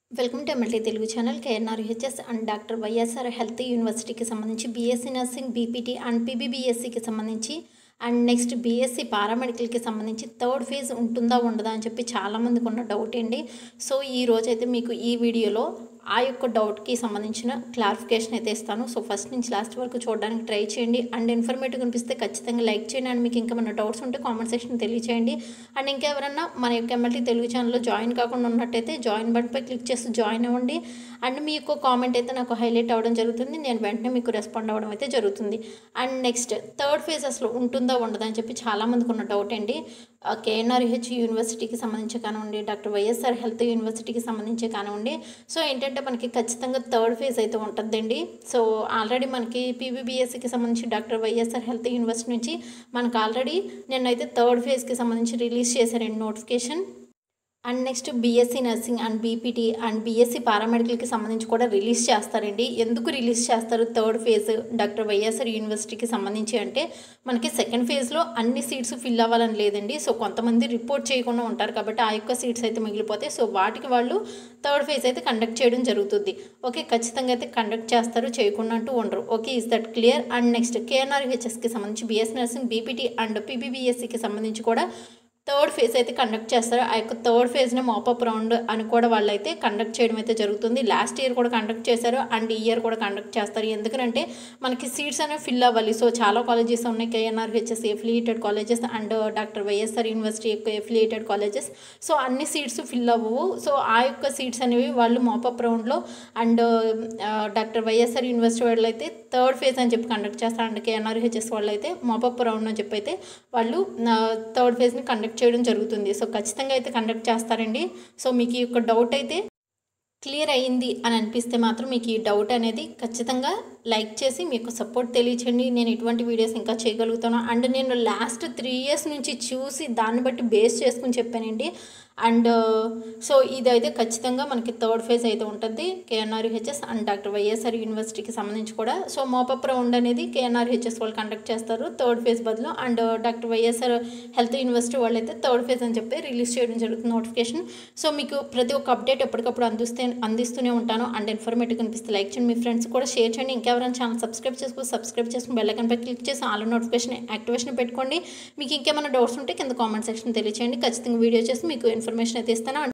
welcome to MLT Telugu channel KNR HS and doctor YSR health యూనివర్సిటీకి సంబంధించి BSc nursing BPT and పీబీబీఎస్సీకి సంబంధించి and next BSc పారామెడికల్కి సంబంధించి థర్డ్ ఫేజ్ ఉంటుందా ఉండదా అని చెప్పి చాలామందికి ఉన్న డౌట్ అండి సో ఈ రోజైతే మీకు ఈ వీడియోలో ఆ యొక్క డౌట్కి సంబంధించిన క్లారిఫికేషన్ అయితే ఇస్తాను సో ఫస్ట్ నుంచి లాస్ట్ వరకు చూడడానికి ట్రై చేయండి అండ్ ఇన్ఫర్మేటివ్ కనిపిస్తే ఖచ్చితంగా లైక్ చేయండి అండ్ మీకు ఇంకా మన డౌట్స్ ఉంటే కామెంట్ సెక్షన్ తెలియచేయండి అండ్ ఇంకెవరన్నా మన యొక్క ఎమ్మెల్టీ తెలుగు ఛానల్లో జాయిన్ కాకుండా ఉన్నట్టయితే జాయిన్ బటన్పై క్లిక్ చేసి జాయిన్ అవ్వండి అండ్ మీ యొక్క కామెంట్ అయితే నాకు హైలైట్ అవ్వడం జరుగుతుంది నేను వెంటనే మీకు రెస్పాండ్ అవ్వడం అయితే జరుగుతుంది అండ్ నెక్స్ట్ థర్డ్ ఫేజ్ అసలు ఉంటుందా ఉండదా అని చెప్పి చాలామందికి ఉన్న డౌట్ అండి కేఎన్ఆర్హెచ్ యూనివర్సిటీకి సంబంధించి కానివ్వండి డాక్టర్ వైఎస్ఆర్ హెల్త్ యూనివర్సిటీకి సంబంధించి కానివ్వండి సో ఏంటంటే మనకి ఖచ్చితంగా థర్డ్ ఫేజ్ అయితే ఉంటుందండి సో ఆల్రెడీ మనకి పీబీబీఎస్సీకి సంబంధించి డాక్టర్ వైఎస్ఆర్ హెల్త్ యూనివర్సిటీ నుంచి మనకు ఆల్రెడీ నిన్నైతే థర్డ్ ఫేజ్కి సంబంధించి రిలీజ్ చేశారండి notification and next BSc nursing and BPT and BSc పారామెడికల్కి సంబంధించి కూడా రిలీజ్ చేస్తారండి ఎందుకు రిలీజ్ చేస్తారు థర్డ్ ఫేజ్ డాక్టర్ వైఎస్ఆర్ యూనివర్సిటీకి సంబంధించి అంటే మనకి సెకండ్ ఫేజ్లో అన్ని సీట్స్ ఫిల్ అవ్వాలని లేదండి సో కొంతమంది రిపోర్ట్ చేయకుండా ఉంటారు కాబట్టి ఆ యొక్క సీట్స్ అయితే మిగిలిపోతాయి సో వాటికి వాళ్ళు థర్డ్ ఫేజ్ అయితే కండక్ట్ చేయడం జరుగుతుంది ఓకే ఖచ్చితంగా అయితే కండక్ట్ చేస్తారు చేయకుండా అంటూ ఉండరు okay is that clear and next కేఎన్ఆర్హెచ్ఎస్కి సంబంధించి బీఎస్ నర్సింగ్ బీపీటీ అండ్ పీబీబీఎస్సీకి సంబంధించి కూడా థర్డ్ ఫేజ్ అయితే కండక్ట్ చేస్తారు ఆ యొక్క థర్డ్ ఫేజ్ని మాపప్ రౌండ్ అని కూడా వాళ్ళు అయితే కండక్ట్ చేయడం అయితే జరుగుతుంది లాస్ట్ ఇయర్ కూడా కండక్ట్ చేశారు అండ్ ఈ ఇయర్ కూడా కండక్ట్ చేస్తారు ఎందుకంటే మనకి సీట్స్ అనేవి ఫిల్ అవ్వాలి సో చాలా కాలేజెస్ ఉన్నాయి KNR HS affiliated colleges and doctor YSR university యొక్క ఎఫిలియేటెడ్ కాలేజెస్ సో అన్ని సీట్స్ ఫిల్ అవ్వవు సో ఆ యొక్క సీట్స్ అనేవి వాళ్ళు మాపప్ రౌండ్లో అండ్ డాక్టర్ వైఎస్ఆర్ యూనివర్సిటీ వాళ్ళు అయితే థర్డ్ ఫేజ్ అని చెప్పి కండక్ట్ చేస్తారు అండ్ కేఎన్ఆర్ హెచ్ఎస్ వాళ్ళు అయితే మాపప్ రౌండ్ అని చెప్పి అయితే వాళ్ళు థర్డ్ ఫేజ్ని కండక్ట్ చేయడం జరుగుతుంది సో ఖచ్చితంగా అయితే కండక్ట్ చేస్తారండి సో మీకు ఈ యొక్క డౌట్ అయితే క్లియర్ అయ్యింది అని అనిపిస్తే మాత్రం మీకు ఈ డౌట్ అనేది ఖచ్చితంగా లైక్ చేసి మీకు సపోర్ట్ తెలియచండి నేను ఇటువంటి వీడియోస్ ఇంకా చేయగలుగుతాను అండ్ నేను లాస్ట్ త్రీ ఇయర్స్ నుంచి చూసి దాన్ని బట్టి బేస్ చేసుకుని చెప్పానండి అండ్ సో ఇదైతే ఖచ్చితంగా మనకి థర్డ్ ఫేజ్ అయితే ఉంటుంది కేఎన్ఆర్హెచ్ఎస్ అండ్ డాక్టర్ వైఎస్ఆర్ యూనివర్సిటీకి సంబంధించి కూడా సో మోపప్ రౌండ్ అనేది కేఎన్ఆర్హెచ్ఎస్ వాళ్ళు కండక్ట్ చేస్తారు థర్డ్ ఫేజ్ బదులు and doctor YSR health university వాళ్ళు అయితే థర్డ్ ఫేజ్ అని చెప్పి రిలీజ్ చేయడం జరుగుతుంది నోటిఫికేషన్ సో మీకు ప్రతి ఒక్క అప్డేట్ ఎప్పటికప్పుడు అందిస్తే అందిస్తూనే ఉంటాను అండ్ ఇన్ఫర్మేటివ్ కనిపిస్తే లైక్ చేయండి మీ ఫ్రెండ్స్ కూడా షేర్ చేయండి ఇంకెవరైనా ఛానల్ సబ్స్క్రైబ్ చేసుకుని సబ్స్క్రైబ్ చేసుకుని బెల్ ఐకన్పై క్లిక్ చేసి ఆల్ నోటిఫికేషన్ యాక్టివేషన్ పెట్టుకోండి మీకు ఇంకేమైనా డౌట్స్ ఉంటే కింద కామెంట్ సెక్షన్ తెలియచేయండి ఖచ్చితంగా వీడియో చేసి మీకు ఇన్ఫర్మేషన్ అయితే ఇస్తాను